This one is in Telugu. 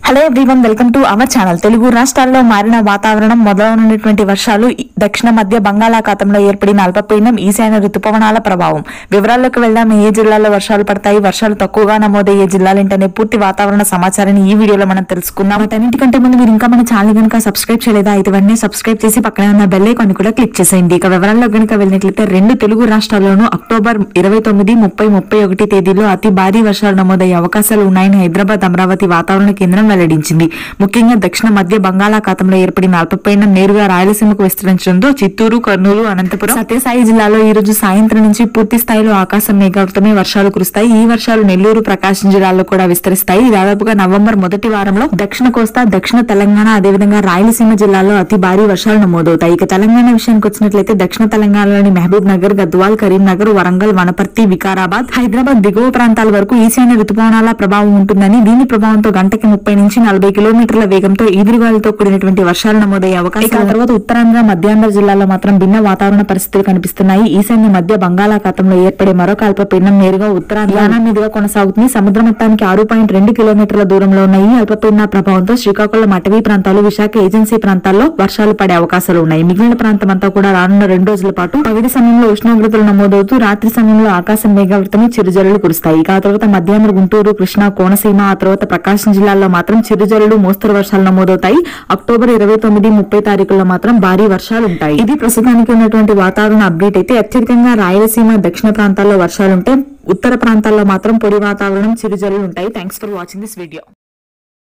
hello everyone welcome to our channel Telugu రాష్ట్రాల్లో మారిన వాతావరణం మొదలైనటువంటి వర్షాలు ఈ దక్షిణ మధ్య బంగాళాఖాతంలో ఏర్పడిన అల్పపీడనం ఈశాన్య రుతుపవనాల ప్రభావం వివరాల్లోకి వెళ్దాం ఏ జిల్లాల్లో వర్షాలు పడతాయి వర్షాలు తక్కువగా నమోదయ్యే జిల్లాలేంటనే పూర్తి వాతావరణ సమాచారాన్ని ఈ వీడియోలో మనం తెలుసుకుందాం వాటన్నిటికంటే ముందు మీరు ఇంకా మన ఛానల్ కనుక సబ్స్క్రైబ్ చేయలేదా అయితే వెంటనే సబ్స్క్రైబ్ చేసి పక్కనే ఉన్న బెల్ ఐకాన్ కూడా క్లిక్ చేసేయండి ఇక వివరాల్లో కనుక వెళ్ళినట్లయితే రెండు తెలుగు రాష్ట్రాల్లోనూ అక్టోబర్ ఇరవై తొమ్మిది ముప్పై ముప్పై ఒకటి తేదీలో అతి భారీ వర్షాలు నమోదయ్యే అవకాశాలు ఉన్నాయని హైదరాబాద్ అమరావతి వాతావరణ కేంద్రం వెల్లడించింది ముఖ్యంగా దక్షిణ మధ్య బంగాళాఖాతంలో ఏర్పడిన అల్పపీడనం నేరుగా రాయలసీమకు విస్తరించడంతో చిత్తూరు కర్నూలు అనంతపురం సత్యసాయి జిల్లాలో ఈ రోజు సాయంత్రం నుంచి పూర్తి స్థాయిలో ఆకాశం మేఘావృతమై వర్షాలు కురుస్తాయి ఈ వర్షాలు నెల్లూరు ప్రకాశం జిల్లాల్లో కూడా విస్తరిస్తాయి దాదాపుగా నవంబర్ మొదటి వారంలో దక్షిణ కోస్తా దక్షిణ తెలంగాణ అదేవిధంగా రాయలసీమ జిల్లాలో అతి భారీ వర్షాలు నమోదవుతాయి ఇక తెలంగాణ విషయానికి వచ్చినట్లయితే దక్షిణ తెలంగాణలోని మహబూబ్ నగర్ గద్వాల్ కరీంనగర్ వరంగల్ వనపర్తి వికారాబాద్ హైదరాబాద్ దిగువ ప్రాంతాల వరకు ఈశాన్య రుతుపవనాల ప్రభావం ఉంటుందని దీని ప్రభావంతో గంటకి ముప్పై నుంచి నలభై కిలోమీటర్ల వేగంతో ఈదురుగాలితో కూడినటువంటి వర్షాలు నమోదయ్యే అవకాశం ఇక ఆ తర్వాత ఉత్తరాంధ్ర మధ్యాంధ్ర జిల్లాలో మాత్రం భిన్న వాతావరణ పరిస్థితులు కనిపిస్తున్నాయి ఈశాన్య మధ్య బంగాళాఖాతంలో ఏర్పడే మరొక అల్పపీడనం నేరుగా ఉత్తరాంధ్ర మీదుగా కొనసాగుతుంది సముద్ర మట్టానికి ఆరు పాయింట్ రెండు కిలోమీటర్ల దూరంలో ఉన్న ఈ అల్పపీడన ప్రభావంతో శ్రీకాకుళం అటవీ ప్రాంతాలు విశాఖ ఏజెన్సీ ప్రాంతాల్లో వర్షాలు పడే అవకాశాలు ఉన్నాయి మిగిలిన ప్రాంతం అంతా కూడా రానున్న రెండు రోజుల పాటు పగటి సమయంలో ఉష్ణోగ్రతలు నమోదవుతూ రాత్రి సమయంలో ఆకాశం మేఘావృతమై చిరుజల్లులు కురుస్తాయి ఇక ఆ తర్వాత మధ్యాహ్నం గుంటూరు కృష్ణా కోనసీమ ఆ తర్వాత ప్రకాశం జిల్లాల్లో మాత్రం చిరుజల్లులు మోస్తరు వర్షాలు నమోదవుతాయి అక్టోబర్ ఇరవై తొమ్మిది ముప్పై తారీఖుల్లో మాత్రం భారీ వర్షాలు ఉంటాయి ఇది ప్రస్తుతానికి ఉన్నటువంటి వాతావరణ అప్డేట్ అయితే అత్యధికంగా రాయలసీమ దక్షిణ ప్రాంతాల్లో వర్షాలుంటే ఉత్తర ప్రాంతాల్లో మాత్రం పొడి వాతావరణం చిరుజల్లులు ఉంటాయి thanks for watching this video